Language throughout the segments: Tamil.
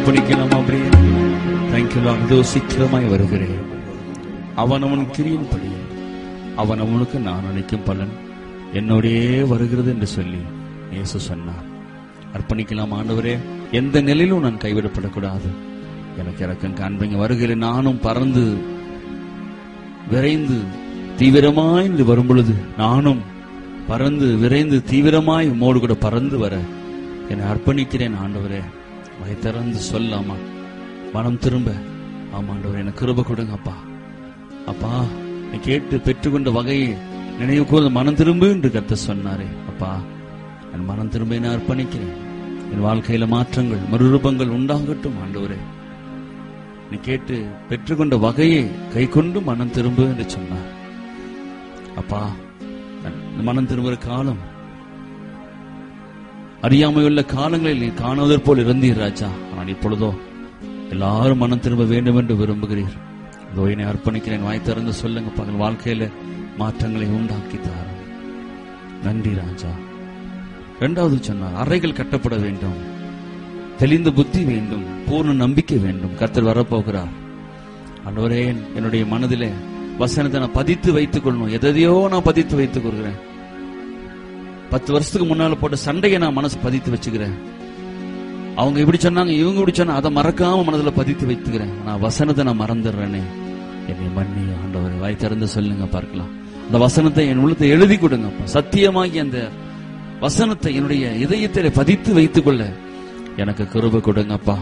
படிக்கலாம் அப்படியே தேங்க்யூ இதோ சீக்கிரமாய் வருகிறேன் அவன் அவன் கிரியின்படி அவன் அவனுக்கு நான் அளிக்கும் பலன் என்னோடே வருகிறது என்று சொல்லி இயேசு சொன்னார் அர்ப்பணிக்கலாம் ஆண்டவரே எந்த நிலையிலும் நான் கைவிடப்படக்கூடாது எனக்கு இறக்கம் காண்பீங்க வருகிறேன் நானும் பறந்து விரைந்து தீவிரமாய் என்று வரும் பொழுது நானும் பறந்து விரைந்து தீவிரமாய் உம்மோடு கூட பறந்து வர என்னை அர்ப்பணிக்கிறேன் ஆண்டவரே வாய் திறந்து சொல்லாமா மனம் திரும்ப ஆமாண்டவர் எனக்கு கிருப கொடுங்க அப்பா அப்பா நீ கேட்டு பெற்றுக்கொண்ட வகையை நினைவு கூர்ந்து மனம் திரும்பு என்று கத்த சொன்னாரே அப்பா என் மனம் திரும்ப என்ன அர்ப்பணிக்கிறேன் என் வாழ்க்கையில மாற்றங்கள் மறுரூபங்கள் உண்டாகட்டும் ஆண்டவரே நீ கேட்டு பெற்றுக்கொண்ட வகையை கை கொண்டு மனம் திரும்பு என்று சொன்னார் அப்பா நான் இந்த மனம் திரும்புகிற காலம் அறியாமையுள்ள காலங்களில் நீ காணுவதற் போல் இருந்தீர் ராஜா ஆனால் இப்பொழுதோ எல்லாரும் மனம் திரும்ப வேண்டும் என்று விரும்புகிறீர் இதோ என்னை அர்ப்பணிக்கிறேன் வாய் திறந்து சொல்லுங்க பகல் வாழ்க்கையில மாற்றங்களை உண்டாக்கி தாரும் நன்றி ராஜா இரண்டாவது சொன்னார் அறைகள் கட்டப்பட வேண்டும் தெளிந்த புத்தி வேண்டும் பூர்ண நம்பிக்கை வேண்டும் கர்த்தர் வரப்போகிறார் ஆண்டவரே என்னுடைய மனதிலே வசனத்தை நான் பதித்து வைத்துக் கொள்ளணும் எதையோ நான் பதித்து வைத்துக் கொள்கிறேன் பத்து வருஷத்துக்கு முன்னால போட்ட சண்டையை நான் மனசு பதித்து வச்சுக்கிறேன் அவங்க இப்படி சொன்னாங்க இவங்க இப்படி சொன்னா அதை மறக்காம மனதுல பதித்து வைத்துக்கிறேன் நான் வசனத்தை நான் மறந்துடுறேனே என்னை மன்னி ஆண்டவர் வாய் திறந்து சொல்லுங்க பார்க்கலாம் அந்த வசனத்தை என் உள்ளத்தை எழுதி கொடுங்க சத்தியமாகி அந்த வசனத்தை என்னுடைய இதயத்திலே பதித்து வைத்துக் கொள்ள எனக்கு கிருப கொடுங்கப்பா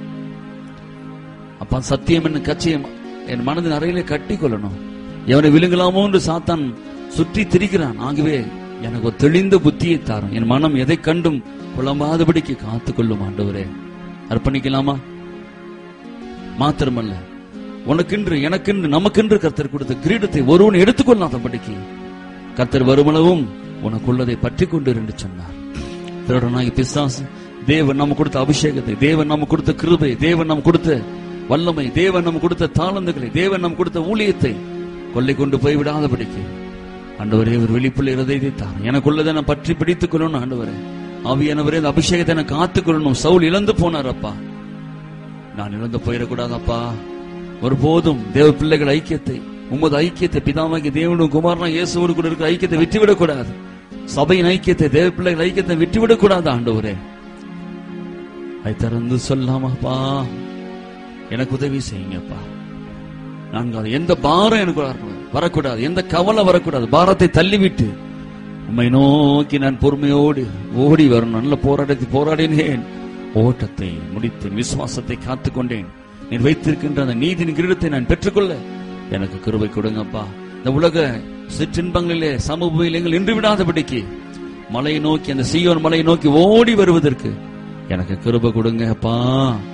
அப்பா சத்தியம் என்ன கச்சியம் என் மனதின் அறையிலே கட்டி கொள்ளணும் எவனை விழுங்கலாமோ என்று சாத்தான் சுற்றி திரிக்கிறான் ஆகவே எனக்கு ஒரு தெளிந்த புத்தியை தாரும் என் மனம் எதை கண்டும் குழம்பாதபடிக்கு காத்துக் கொள்ளும் ஆண்டவரே அர்ப்பணிக்கலாமா மாத்திரமல்ல உனக்கென்று எனக்கென்று நமக்கென்று கர்த்தர் கொடுத்த கிரீடத்தை ஒருவன் எடுத்துக்கொள்ளாதபடிக்கு கர்த்தர் வருமளவும் உனக்குள்ளதை பற்றி கொண்டு என்று சொன்னார் திருடனாகி பிசாசு தேவன் நம்ம கொடுத்த அபிஷேகத்தை தேவன் நம்ம கொடுத்த கிருபை தேவன் நம்ம கொடுத்த வல்லமை தேவன் நம்ம கொடுத்த தாளந்துகளை தேவன் நம்ம கொடுத்த ஊழியத்தை கொள்ளை கொண்டு போய் விடாதபடிக்கு ஆண்டவரே ஒரு வெளிப்புள்ள இருதயத்தை தான் எனக்குள்ளதை நான் பற்றி பிடித்துக் கொள்ளணும் ஆண்டவரே ஆவியானவரே அந்த அபிஷேகத்தை நான் காத்துக் கொள்ளணும் சவுல் இழந்து போனார் அப்பா நான் இழந்து போயிடக்கூடாதப்பா ஒருபோதும் தேவ பிள்ளைகள் ஐக்கியத்தை உமது ஐக்கியத்தை பிதாவாகி தேவனும் குமாரனா இயேசுவோடு கூட இருக்கிற ஐக்கியத்தை விட்டுவிடக் கூடாது சபையின் ஐக்கியத்தை தேவ பிள்ளைகள் ஐக்கியத்தை விட்டுவிடக் கூடாது ஆண்டவரே அதை திறந்து சொல்லாமாப்பா எனக்கு உதவி செய்யுங்கப்பா நான்காவது எந்த பாரம் எனக்கு வரக்கூடாது வரக்கூடாது எந்த கவலை வரக்கூடாது பாரத்தை தள்ளிவிட்டு உம்மை நோக்கி நான் பொறுமையோடு ஓடி வரணும் நல்ல போராட்டத்தை போராடினேன் ஓட்டத்தை முடித்தேன் விசுவாசத்தை காத்துக்கொண்டேன் நீர் வைத்திருக்கின்ற அந்த நீதியின் கிரீடத்தை நான் பெற்றுக்கொள்ள எனக்கு கிருபை கொடுங்கப்பா இந்த உலக சிற்றின்பங்களிலே சமூகங்கள் நின்று விடாதபடிக்கு மலையை நோக்கி அந்த சீயோன் மலையை நோக்கி ஓடி வருவதற்கு எனக்கு கிருபை கொடுங்கப்பா